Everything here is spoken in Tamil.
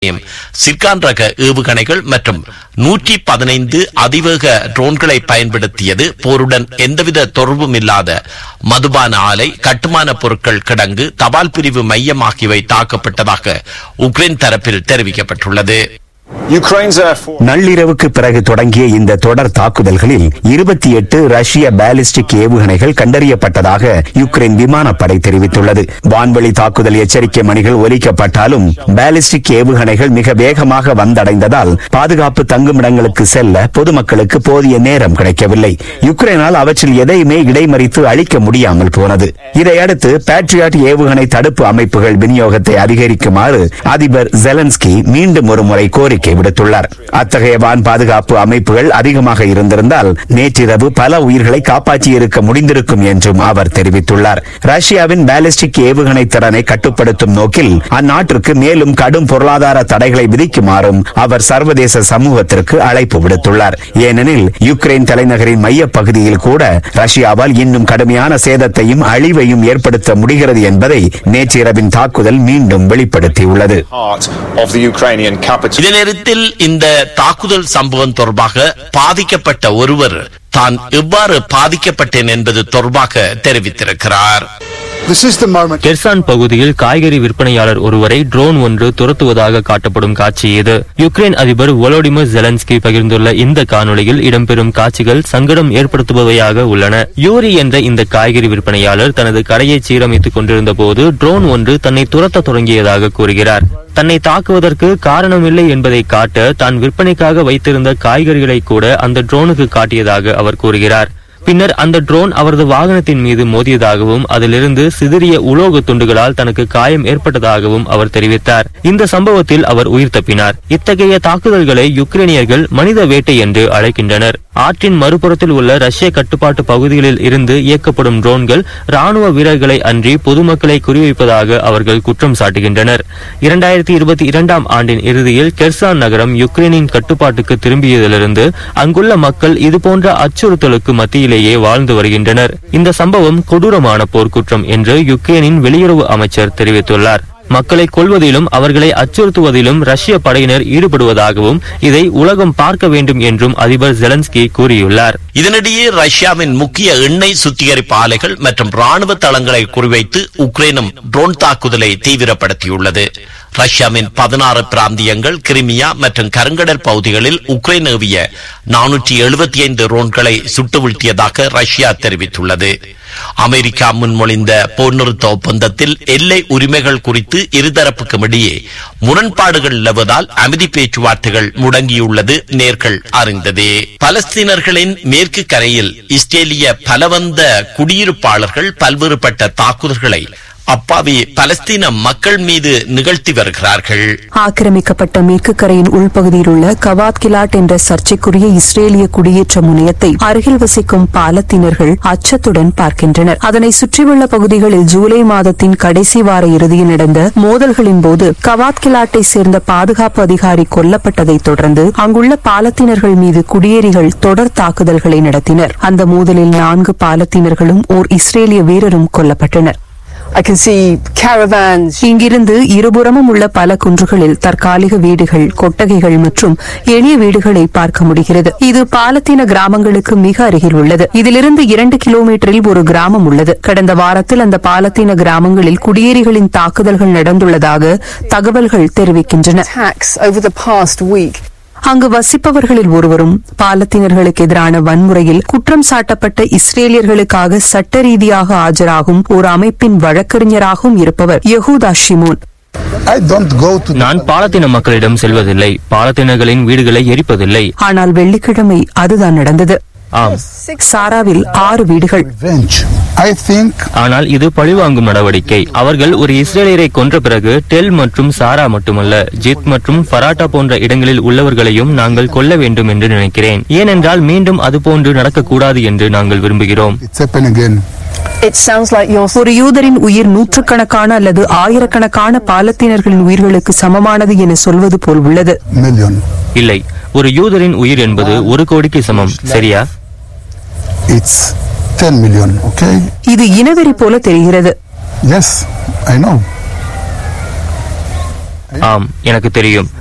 சிர்கான் ரக ஏவுகணைகள் மற்றும் நூற்றி பதினைந்து அதிவேக ட்ரோன்களை பயன்படுத்தியது போருடன் எந்தவித தொடர்பும் இல்லாத மதுபான ஆலை கட்டுமான பொருட்கள் கிடங்கு தபால் பிரிவு மையம் ஆகியவை தாக்கப்பட்டதாக உக்ரைன் தரப்பில் தெரிவிக்கப்பட்டுள்ளது Ukraine's Air Force. நள்ளிரவுக்கு பிறகு தொடங்கிய இந்த தொடர் தாக்குதல்களில் இருபத்தி எட்டு ரஷ்ய பாலிஸ்டிக் ஏவுகணைகள் கண்டறியப்பட்டதாக யுக்ரைன் விமானப்படை தெரிவித்துள்ளது வான்வெளி தாக்குதல் எச்சரிக்கை மணிகள் ஒலிக்கப்பட்டாலும் பாலிஸ்டிக் ஏவுகணைகள் மிக வேகமாக வந்தடைந்ததால் பாதுகாப்பு தங்குமிடங்களுக்கு செல்ல பொதுமக்களுக்கு போதிய நேரம் கிடைக்கவில்லை யுக்ரைனால் அவற்றில் எதையுமே இடைமறித்து அழிக்க முடியாமல் போனது இதையடுத்து பேட்ரியாட் ஏவுகணை தடுப்பு அமைப்புகள் விநியோகத்தை அதிகரிக்குமாறு அதிபர் ஜெலன்ஸ்கி மீண்டும் ஒரு முறை கோரிக்கை விடுத்துள்ளார் அத்தகைய வான் பாதுகாப்பு அமைப்புகள் அதிகமாக இருந்திருந்தால் நேற்றிரவு பல உயிர்களை காப்பாற்றியிருக்க முடிந்திருக்கும் என்றும் அவர் தெரிவித்துள்ளார் ரஷ்யாவின் பாலிஸ்டிக் ஏவுகணை திறனை கட்டுப்படுத்தும் நோக்கில் அந்நாட்டிற்கு மேலும் கடும் பொருளாதார தடைகளை விதிக்குமாறும் அவர் சர்வதேச சமூகத்திற்கு அழைப்பு விடுத்துள்ளார் ஏனெனில் யுக்ரைன் தலைநகரின் மையப் பகுதியில் கூட ரஷ்யாவால் இன்னும் கடுமையான சேதத்தையும் அழிவையும் ஏற்படுத்த முடிகிறது என்பதை நேற்றிரவின் தாக்குதல் மீண்டும் வெளிப்படுத்தியுள்ளது Heart of the Ukrainian capital. இதே நேரத்தில் இந்த தாக்குதல் சம்பவம் தொடர்பாக பாதிக்கப்பட்ட ஒருவர் தான் எவ்வாறு பாதிக்கப்பட்டேன் என்பது தொடர்பாக தெரிவித்திருக்கிறார் This is the moment. Kherson பகுதியில் காய்கறி விற்பனையாளர் ஒருவரை ட்ரோன் ஒன்று துரத்துவதாக காட்டப்படும் காட்சி இது யுக்ரைன் அதிபர் ஒலோடிமிர் ஜெலன்ஸ்கி பகிர்ந்துள்ள இந்த காணொளியில் இடம்பெறும் காட்சிகள் சங்கடம் ஏற்படுத்துபவையாக உள்ளன யூரி என்ற இந்த காய்கறி விற்பனையாளர் தனது கடையை சீரமைத்துக் கொண்டிருந்த போது ட்ரோன் ஒன்று தன்னை துரத்த தொடங்கியதாக கூறுகிறார் தன்னை தாக்குவதற்கு காரணமில்லை என்பதை காட்ட தான் விற்பனைக்காக வைத்திருந்த காய்கறிகளை கூட அந்த ட்ரோனுக்கு காட்டியதாக அவர் கூறுகிறார் பின்னர் அந்த ட்ரோன் அவரது வாகனத்தின் மீது மோதியதாகவும் அதிலிருந்து சிதறிய உலோக துண்டுகளால் தனக்கு காயம் ஏற்பட்டதாகவும் அவர் தெரிவித்தார் இந்த சம்பவத்தில் அவர் உயிர் தப்பினார் இத்தகைய தாக்குதல்களை யுக்ரைனியர்கள் மனித வேட்டை என்று அழைக்கின்றனர் ஆற்றின் மறுபுறத்தில் உள்ள ரஷ்ய கட்டுப்பாட்டு பகுதிகளில் இருந்து இயக்கப்படும் ட்ரோன்கள் ராணுவ வீரர்களை அன்றி பொதுமக்களை குறிவைப்பதாக அவர்கள் குற்றம் சாட்டுகின்றனர் இரண்டாயிரத்தி இருபத்தி இரண்டாம் ஆண்டின் இறுதியில் கெர்சான் நகரம் யுக்ரைனின் கட்டுப்பாட்டுக்கு திரும்பியதிலிருந்து அங்குள்ள மக்கள் இதுபோன்ற அச்சுறுத்தலுக்கு மத்தியிலேயே வாழ்ந்து வருகின்றனர் இந்த சம்பவம் கொடூரமான போர்க்குற்றம் என்று யுக்ரைனின் வெளியுறவு அமைச்சர் தெரிவித்துள்ளார் மக்களை கொல்வதிலும் அவர்களை அச்சுறுத்துவதிலும் ரஷ்ய படையினர் ஈடுபடுவதாகவும் இதை உலகம் பார்க்க வேண்டும் என்றும் அதிபர் ஜெலன்ஸ்கி கூறியுள்ளார் இதனிடையே ரஷ்யாவின் முக்கிய எண்ணெய் சுத்திகரிப்பு ஆலைகள் மற்றும் ராணுவ தளங்களை குறிவைத்து உக்ரைனும் ட்ரோன் தாக்குதலை தீவிரப்படுத்தியுள்ளது ரஷ்யாவின் பதினாறு பிராந்தியங்கள் கிரிமியா மற்றும் கருங்கடல் பகுதிகளில் உக்ரைன் ஏவிய நானூற்றி எழுபத்தி ஐந்து ட்ரோன்களை சுட்டு வீழ்த்தியதாக ரஷ்யா தெரிவித்துள்ளது அமெரிக்கா முன்மொழிந்த போர் நிறுத்த ஒப்பந்தத்தில் எல்லை உரிமைகள் குறித்து இருதரப்புக்கும் இடையே முரண்பாடுகள் நிலவுவதால் அமைதி பேச்சுவார்த்தைகள் முடங்கியுள்ளது நேர்கள் அறிந்ததே பலஸ்தீனர்களின் மேற்கு கரையில் இஸ்ரேலிய பலவந்த குடியிருப்பாளர்கள் பல்வேறுபட்ட தாக்குதல்களை அப்பாவி பலஸ்தீன மக்கள் மீது நிகழ்த்தி வருகிறார்கள் ஆக்கிரமிக்கப்பட்ட மேற்கு கரையின் உள்பகுதியில் உள்ள கவாத் கிலாட் என்ற சர்ச்சைக்குரிய இஸ்ரேலிய குடியேற்ற முனையத்தை அருகில் வசிக்கும் பாலத்தினர்கள் அச்சத்துடன் பார்க்கின்றனர் அதனை சுற்றியுள்ள பகுதிகளில் ஜூலை மாதத்தின் கடைசி வார இறுதியில் நடந்த மோதல்களின் போது கவாத் கிலாட்டை சேர்ந்த பாதுகாப்பு அதிகாரி கொல்லப்பட்டதை தொடர்ந்து அங்குள்ள பாலத்தினர்கள் மீது குடியேறிகள் தொடர் தாக்குதல்களை நடத்தினர் அந்த மோதலில் நான்கு பாலத்தினர்களும் ஓர் இஸ்ரேலிய வீரரும் கொல்லப்பட்டனர் I can see caravans. இங்கிருந்து இருபுறமும் உள்ள பல குன்றுகளில் தற்காலிக வீடுகள் கொட்டகைகள் மற்றும் எளிய வீடுகளை பார்க்க முடிகிறது இது பாலத்தீன கிராமங்களுக்கு மிக அருகில் உள்ளது இதிலிருந்து இரண்டு கிலோமீட்டரில் ஒரு கிராமம் உள்ளது கடந்த வாரத்தில் அந்த பாலத்தீன கிராமங்களில் குடியேறிகளின் தாக்குதல்கள் நடந்துள்ளதாக தகவல்கள் தெரிவிக்கின்றன Attacks over the past week. அங்கு வசிப்பவர்களில் ஒருவரும் பாலத்தினர்களுக்கு எதிரான வன்முறையில் குற்றம் சாட்டப்பட்ட இஸ்ரேலியர்களுக்காக சட்ட ரீதியாக ஆஜராகும் ஒரு அமைப்பின் வழக்கறிஞராகவும் இருப்பவர் Yehuda Shimon I don't go to நான் பாலத்தின மக்களிடம் செல்வதில்லை பாலத்தினர்களின் வீடுகளை எரிப்பதில்லை ஆனால் வெள்ளிக்கிழமை அதுதான் நடந்தது ஆம் சாராவில் ஆறு வீடுகள் revenge. I think ஆனால் இது பழிவாங்கும் நடவடிக்கை அவர்கள் ஒரு இஸ்ரேலியரை கொன்ற பிறகு டெல் மற்றும் சாரா மட்டுமல்ல ஜித் மற்றும் ஃபராட்டா போன்ற இடங்களில் உள்ளவர்களையும் நாங்கள் கொல்ல வேண்டும் என்று நினைக்கிறேன் ஏனென்றால் மீண்டும் அதுபோன்று நடக்கக்கூடாது என்று நாங்கள் விரும்புகிறோம் it's happening again. It sounds like you're ஒரு யூதரின் உயிர் நூற்றுக்கணக்கான அல்லது ஆயிரக்கணக்கான பாலத்தினர்களின் உயிர்களுக்கு சமமானது என சொல்வது போல் உள்ளது Million. இல்லை ஒரு யூதரின் உயிர் என்பது ஒரு கோடிக்கு சமம் சரியா It's 10 million, okay? இது இனவெறி போல தெரிகிறது Yes, I know. ஆம் எனக்கு தெரியும்